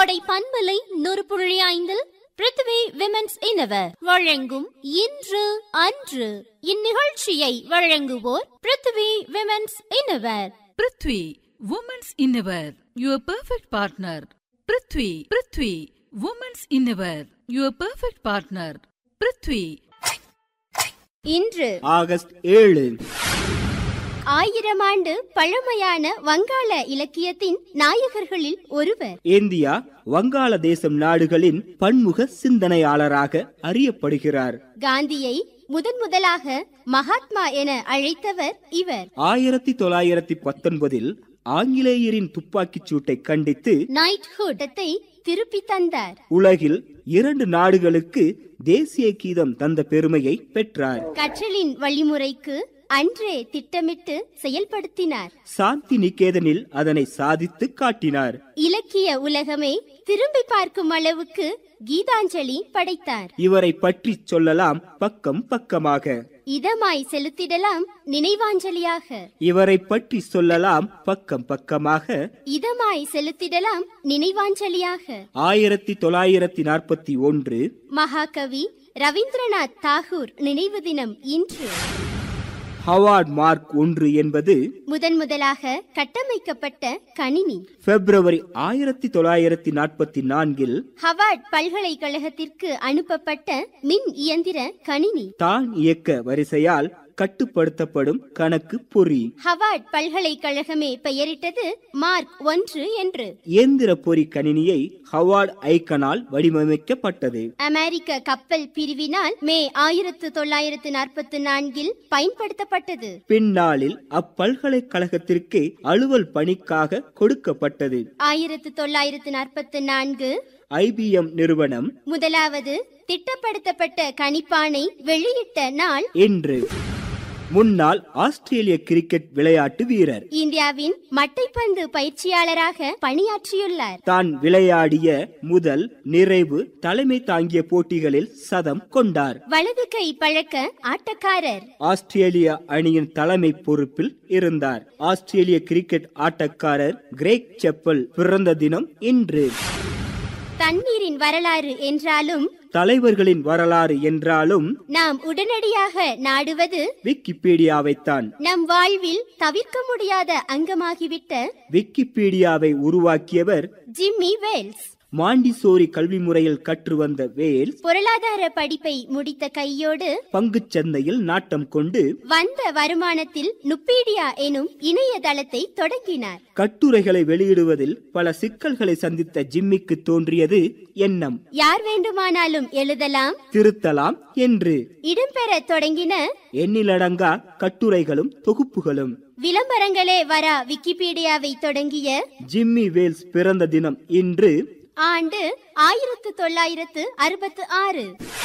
கோடை பண்பலை நூறு புள்ளி ஐந்தில் பிருத்வி விமென்ஸ் இனவர் வழங்கும் இன்று அன்று இந்நிகழ்ச்சியை வழங்குவோர் Prithvi women's innerwear Prithvi women's innerwear your perfect partner Prithvi Prithvi women's innerwear your perfect partner Prithvi இன்று ஆகஸ்ட் ஏழு ஆயிரம் ஆண்டு பழமையான வங்காள இலக்கியத்தின் நாயகர்களில் ஒருவர் இந்தியா வங்காளதேசம் நாடுகளின் பன்முக சிந்தனையாளராக அறியப்படுகிறார் காந்தியை முதன் முதலாக மகாத்மா என அழைத்தவர் இவர் ஆயிரத்தி தொள்ளாயிரத்தி பத்தொன்பதில் ஆங்கிலேயரின் துப்பாக்கிச் சூட்டை கண்டித்து நைட்ஹுட்டத்தை திருப்பி தந்தார் உலகில் இரண்டு நாடுகளுக்கு தேசிய கீதம் தந்த பெருமையை பெற்றார் கற்றலின் வழிமுறைக்கு அன்றே திட்டமிட்டு செயல்படுத்தினார் சாந்தி நிகேதனில் அதனை சாதித்து காட்டினார் இலக்கிய உலகமே திரும்பி பார்க்கும் அளவுக்கு கீதாஞ்சலி படைத்தார் இவரை பற்றி சொல்லலாம் பக்கம் பக்கமாக இதமாய் செலுத்திடலாம் நினைவாஞ்சலியாக இவரை பற்றி சொல்லலாம் பக்கம் பக்கமாக இதமாய் செலுத்திடலாம் நினைவாஞ்சலியாக ஆயிரத்தி தொள்ளாயிரத்தி நாற்பத்தி ஒன்று மகாகவி ரவீந்திரநாத் தாகூர் நினைவு தினம் இன்று ஹவார்ட் மார்க் ஒன்று என்பது முதன் முதலாக கட்டமைக்கப்பட்ட கணினி பிப்ரவரி ஆயிரத்தி தொள்ளாயிரத்தி நாற்பத்தி நான்கில் ஹவார்ட் பல்கலைக்கழகத்திற்கு அனுப்பப்பட்ட மின் இயந்திர கணினி தான் இயக்க வரிசையால் கட்டுப்படுத்தப்படும் கணக்கு பொறி ஹவார்ட் பல்கலைக்கழகமே பெயரிட்டது மார்க் ஒன்று என்று இயந்திர பொறி கணினியை ஹவார்ட் ஐக்கனால் வடிவமைக்கப்பட்டது அமெரிக்க கப்பல் பிரிவினால் மே ஆயிரத்து தொள்ளாயிரத்து நாற்பத்தி நான்கில் பயன்படுத்தப்பட்டது பின்னாளில் அப்பல்கலைக்கழகத்திற்கு அலுவல் பணிக்காக கொடுக்கப்பட்டது ஆயிரத்து தொள்ளாயிரத்து நாற்பத்தி நான்கு ஐபிஎம் நிறுவனம் முதலாவது திட்டப்படுத்தப்பட்ட கணிப்பானை வெளியிட்ட நாள் என்று முன்னாள் ஆஸ்திரேலிய கிரிக்கெட் விளையாட்டு வீரர் இந்தியாவின் மட்டைப்பந்து பயிற்சியாளராக பணியாற்றியுள்ளார் தான் விளையாடிய முதல் நிறைவு தலைமை தாங்கிய போட்டிகளில் சதம் கொண்டார் வலது கை பழக்க ஆட்டக்காரர் ஆஸ்திரேலிய அணியின் தலைமை பொறுப்பில் இருந்தார் ஆஸ்திரேலிய கிரிக்கெட் ஆட்டக்காரர் கிரேக் செப்பல் பிறந்த தினம் இன்று தண்ணீரின் வரலாறு என்றாலும் தலைவர்களின் வரலாறு என்றாலும் நாம் உடனடியாக நாடுவது விக்கிபீடியாவைத்தான் நம் வாழ்வில் தவிர்க்க முடியாத அங்கமாகிவிட்ட விக்கிபீடியாவை உருவாக்கியவர் ஜிம்மி வேல்ஸ் மாண்டிசோரி கல்வி முறையில் கற்று வந்த வேல்ஸ் பொருளாதார படிப்பை முடித்த கையோடு பங்குச் சந்தையில் நாட்டம் கொண்டு வந்த வருமானத்தில் நுப்பீடியா எனும் இணையதளத்தை தொடங்கினார் கட்டுரைகளை வெளியிடுவதில் பல சிக்கல்களை சந்தித்த ஜிம்மிக்கு தோன்றியது எண்ணம் யார் வேண்டுமானாலும் எழுதலாம் திருத்தலாம் என்று இடம்பெற தொடங்கின எண்ணிலடங்கா கட்டுரைகளும் தொகுப்புகளும் விளம்பரங்களே வரா விக்கிபீடியாவை தொடங்கிய ஜிம்மி வேல்ஸ் பிறந்த தினம் இன்று ஆண்டு ஆயிரத்து தொள்ளாயிரத்து அறுபத்து ஆறு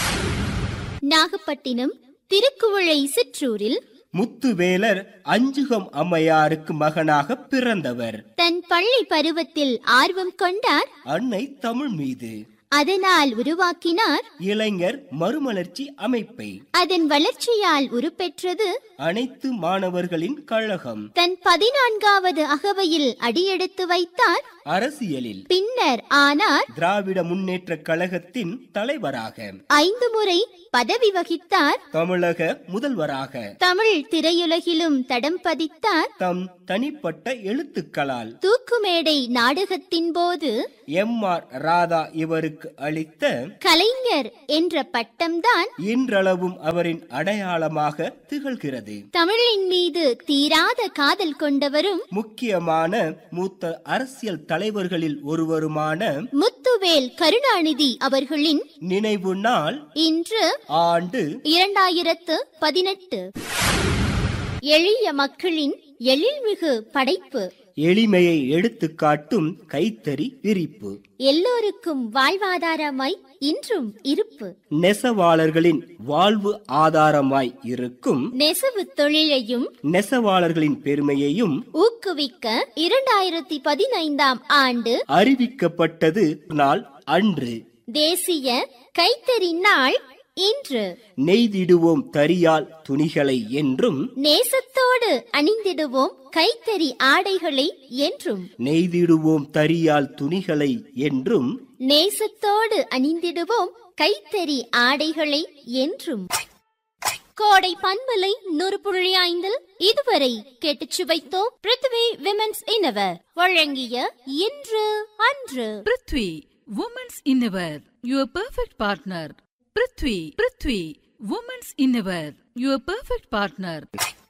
நாகப்பட்டினம் திருக்குவளை சிற்றூரில் முத்துவேலர் அஞ்சுகம் அம்மையாருக்கு மகனாக பிறந்தவர் தன் பள்ளி பருவத்தில் ஆர்வம் கொண்டார் அன்னை தமிழ் மீது அதனால் உருவாக்கினார் இளைஞர் மறுமலர்ச்சி அமைப்பை அதன் வளர்ச்சியால் உருப்பெற்றது அனைத்து மாணவர்களின் கழகம் தன் பதினான்காவது அகவையில் அடியெடுத்து வைத்தார் அரசியலில் பின்னர் ஆனார் திராவிட முன்னேற்ற கழகத்தின் தலைவராக ஐந்து முறை பதவி வகித்தார் தமிழக முதல்வராக தமிழ் திரையுலகிலும் தடம் பதித்தார் தம் தனிப்பட்ட எழுத்துக்களால் தூக்குமேடை நாடகத்தின் போது எம் ஆர் ராதா இவருக்கு அளித்த கலைஞர் என்ற பட்டம்தான் இன்றளவும் அவரின் அடையாளமாக திகழ்கிறது தமிழின் மீது தீராத காதல் கொண்டவரும் முக்கியமான மூத்த அரசியல் தலைவர்களில் ஒருவருமான முத்துவேல் கருணாநிதி அவர்களின் நினைவு நாள் இன்று ஆண்டு இரண்டாயிரத்து பதினெட்டு எளிய மக்களின் எழில்மிகு படைப்பு எளிமையை எடுத்துக் காட்டும் கைத்தறி விரிப்பு எல்லோருக்கும் வாழ்வாதாரமாய் இன்றும் இருப்பு நெசவாளர்களின் வாழ்வு ஆதாரமாய் இருக்கும் நெசவு தொழிலையும் நெசவாளர்களின் பெருமையையும் ஊக்குவிக்க இரண்டாயிரத்தி பதினைந்தாம் ஆண்டு அறிவிக்கப்பட்டது நாள் அன்று தேசிய கைத்தறி நாள் இன்று நெய்திடுவோம் தரியால் துணிகளை என்றும் நேசத்தோடு அணிந்திடுவோம் கைத்தறி ஆடைகளை என்றும் நெய்திடுவோம் தரியால் துணிகளை என்றும் நேசத்தோடு அணிந்திடுவோம் கைத்தறி ஆடைகளை என்றும் கோடை பண்பலை நூறு புள்ளி ஐந்தில் இதுவரை கேட்டுச் சுவைத்தோம் பிருத்வி விமென்ஸ் இன்னவர் வழங்கிய இன்று அன்று Prithvi women's innerwear your perfect partner Prithvi Prithvi women's innerwear your perfect partner